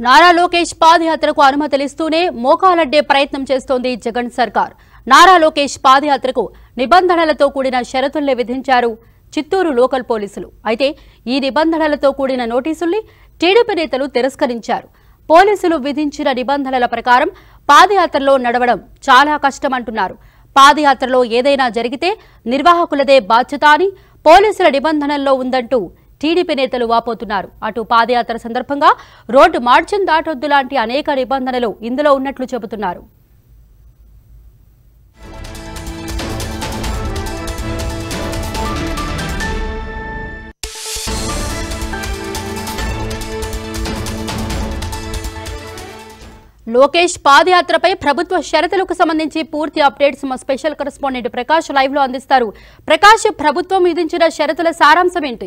నారా లోకేష్ పాదయాత్రకు అనుమతులిస్తూనే మోకాలడ్డే ప్రయత్నం చేస్తోంది జగన్ సర్కార్ నారా లోకేష్ పాదయాత్రకు నిబంధనలతో కూడిన షరతుల్ని విధించారు చిత్తూరు లోకల్ పోలీసులు అయితే ఈ నిబంధనలతో కూడిన నోటీసుల్ని టీడీపీ నేతలు తిరస్కరించారు పోలీసులు విధించిన నిబంధనల ప్రకారం పాదయాత్రలో నడవడం చాలా కష్టమంటున్నారు పాదయాత్రలో ఏదైనా జరిగితే నిర్వాహకులదే బాధ్యత అని పోలీసుల నిబంధనల్లో ఉందంటూ టీడీపీ నేతలు వాపోతున్నారు అటు పాదయాత్ర సందర్భంగా రోడ్డు మార్జిన్ దాటొద్దు లాంటి అనేక నిబంధనలు ఇందులో ఉన్నట్లు చెబుతున్నారు లోకేష్ పాదయాత్రపై ప్రభుత్వ షరతులకు సంబంధించి పూర్తి అప్డేట్స్ మా స్పెషల్ కరెస్పాండెంట్ ప్రకాష్ లైవ్ లో అందిస్తారు ప్రకాష్ ప్రభుత్వం విధించిన షరతుల సారాంశం ఏంటి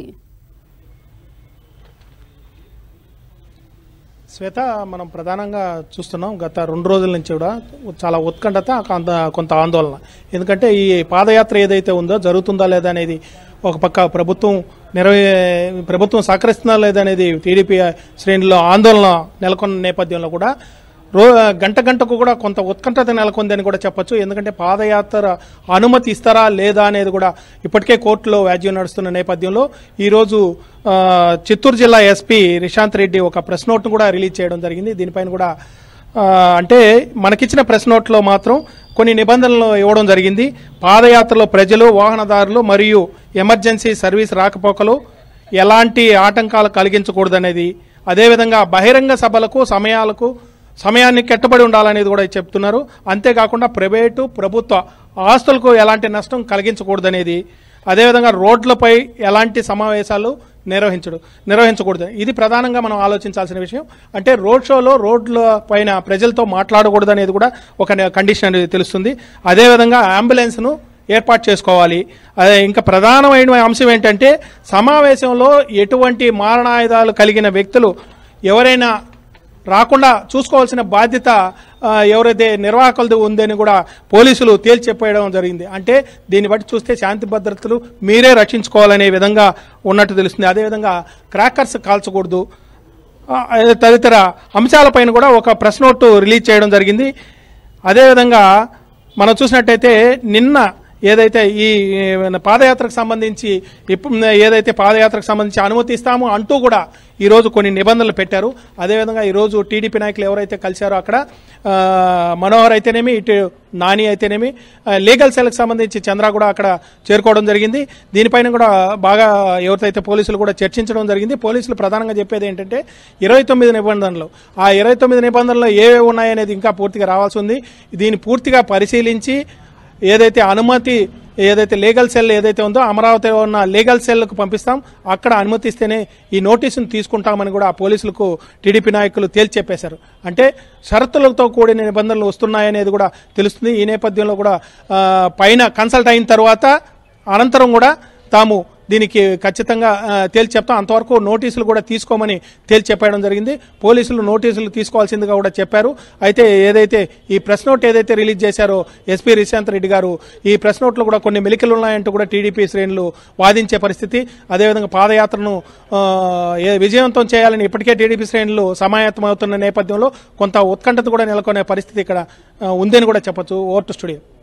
శ్వేత మనం ప్రధానంగా చూస్తున్నాం గత రెండు రోజుల నుంచి కూడా చాలా ఉత్కంఠత కొంత కొంత ఆందోళన ఎందుకంటే ఈ పాదయాత్ర ఏదైతే ఉందో జరుగుతుందా లేదా అనేది ఒక పక్క ప్రభుత్వం నిర్వహి ప్రభుత్వం సహకరిస్తుందా లేదా అనేది టీడీపీ శ్రేణిలో ఆందోళన నెలకొన్న నేపథ్యంలో కూడా రో గంట గంటకు కూడా కొంత ఉత్కంఠత నెలకొందని కూడా చెప్పొచ్చు ఎందుకంటే పాదయాత్ర అనుమతి ఇస్తారా లేదా అనేది కూడా ఇప్పటికే కోర్టులో వ్యాజ్యం నడుస్తున్న నేపథ్యంలో ఈరోజు ఆ, చిత్తూరు జిల్లా ఎస్పీ రిశాంత్ రెడ్డి ఒక ప్రెస్ నోట్ను కూడా రిలీజ్ చేయడం జరిగింది దీనిపైన కూడా ఆ, అంటే మనకిచ్చిన ప్రెస్ నోట్లో మాత్రం కొన్ని నిబంధనలు ఇవ్వడం జరిగింది పాదయాత్రలో ప్రజలు వాహనదారులు మరియు ఎమర్జెన్సీ సర్వీస్ రాకపోకలు ఎలాంటి ఆటంకాలు కలిగించకూడదనేది అదేవిధంగా బహిరంగ సభలకు సమయాలకు సమయాన్ని కట్టుబడి ఉండాలనేది కూడా చెప్తున్నారు అంతేకాకుండా ప్రైవేటు ప్రభుత్వ ఆస్తులకు ఎలాంటి నష్టం కలిగించకూడదనేది అదేవిధంగా రోడ్లపై ఎలాంటి సమావేశాలు నిర్వహించడు నిర్వహించకూడదు ఇది ప్రధానంగా మనం ఆలోచించాల్సిన విషయం అంటే రోడ్ షోలో రోడ్ల పైన ప్రజలతో మాట్లాడకూడదు అనేది కూడా ఒక కండిషన్ అనేది తెలుస్తుంది అదేవిధంగా అంబులెన్స్ను ఏర్పాటు చేసుకోవాలి అదే ఇంకా ప్రధానమైన అంశం ఏంటంటే సమావేశంలో ఎటువంటి మారణాయుధాలు కలిగిన వ్యక్తులు ఎవరైనా రాకుండా చూసుకోవాల్సిన బాధ్యత ఆ, ఎవరైతే నిర్వాహకులది ఉందని కూడా పోలీసులు తేల్చి చెప్పేయడం జరిగింది అంటే దీన్ని బట్టి చూస్తే శాంతి భద్రతలు మీరే రక్షించుకోవాలనే విధంగా ఉన్నట్టు తెలుస్తుంది అదేవిధంగా క్రాకర్స్ కాల్చకూడదు ఆ, అదే తదితర అంశాలపైన కూడా ఒక ప్రెస్ నోట్ రిలీజ్ చేయడం జరిగింది అదేవిధంగా మనం చూసినట్టయితే నిన్న ఏదైతే ఈ పాదయాత్రకు సంబంధించి ఇప్పుడు ఏదైతే పాదయాత్రకు సంబంధించి అనుమతి ఇస్తామో అంటూ కూడా ఈరోజు కొన్ని నిబంధనలు పెట్టారు అదేవిధంగా ఈరోజు టీడీపీ నాయకులు ఎవరైతే కలిశారో అక్కడ ఆ, మనోహర్ అయితేనేమి ఇటు నాని అయితేనేమి ఆ, లీగల్ సెల్కి సంబంధించి చంద్ర కూడా అక్కడ చేరుకోవడం జరిగింది దీనిపైన కూడా బాగా ఎవరితో పోలీసులు కూడా చర్చించడం జరిగింది పోలీసులు ప్రధానంగా చెప్పేది ఏంటంటే ఇరవై తొమ్మిది నిబంధనలు ఆ ఇరవై తొమ్మిది నిబంధనలు ఏవేవి ఉన్నాయనేది ఇంకా పూర్తిగా రావాల్సి ఉంది దీన్ని పూర్తిగా పరిశీలించి ఏదైతే అనుమతి ఏదైతే లీగల్ సెల్ ఏదైతే ఉందో అమరావతిలో ఉన్న లీగల్ సెల్కు పంపిస్తాం అక్కడ అనుమతిస్తేనే ఈ నోటీసును తీసుకుంటామని కూడా ఆ పోలీసులకు టీడీపీ నాయకులు తేల్చి చెప్పేశారు అంటే షరతులతో కూడిన నిబంధనలు వస్తున్నాయనేది కూడా తెలుస్తుంది ఈ నేపథ్యంలో కూడా ఆ, పైన కన్సల్ట్ అయిన తర్వాత అనంతరం కూడా తాము దీనికి ఖచ్చితంగా ఆ, తేల్చి చెప్తాం అంతవరకు నోటీసులు కూడా తీసుకోమని తేల్చి చెప్పడం జరిగింది పోలీసులు నోటీసులు తీసుకోవాల్సిందిగా కూడా చెప్పారు అయితే ఏదైతే ఈ ప్రెస్ నోట్ ఏదైతే రిలీజ్ చేశారో ఎస్పీ రిశాంత్ రెడ్డి గారు ఈ ప్రెస్ నోట్లో కూడా కొన్ని మెలికలు ఉన్నాయంటూ కూడా టీడీపీ శ్రేణులు వాదించే పరిస్థితి అదేవిధంగా పాదయాత్రను ఆ, ఏ- విజయవంతం చేయాలని ఇప్పటికే టీడీపీ శ్రేణులు సమాయత్తమవుతున్న నేపథ్యంలో కొంత ఉత్కంఠత కూడా నెలకొనే పరిస్థితి ఇక్కడ ఆ, ఉందని కూడా చెప్పొచ్చు ఓవర్ టు స్టూడియో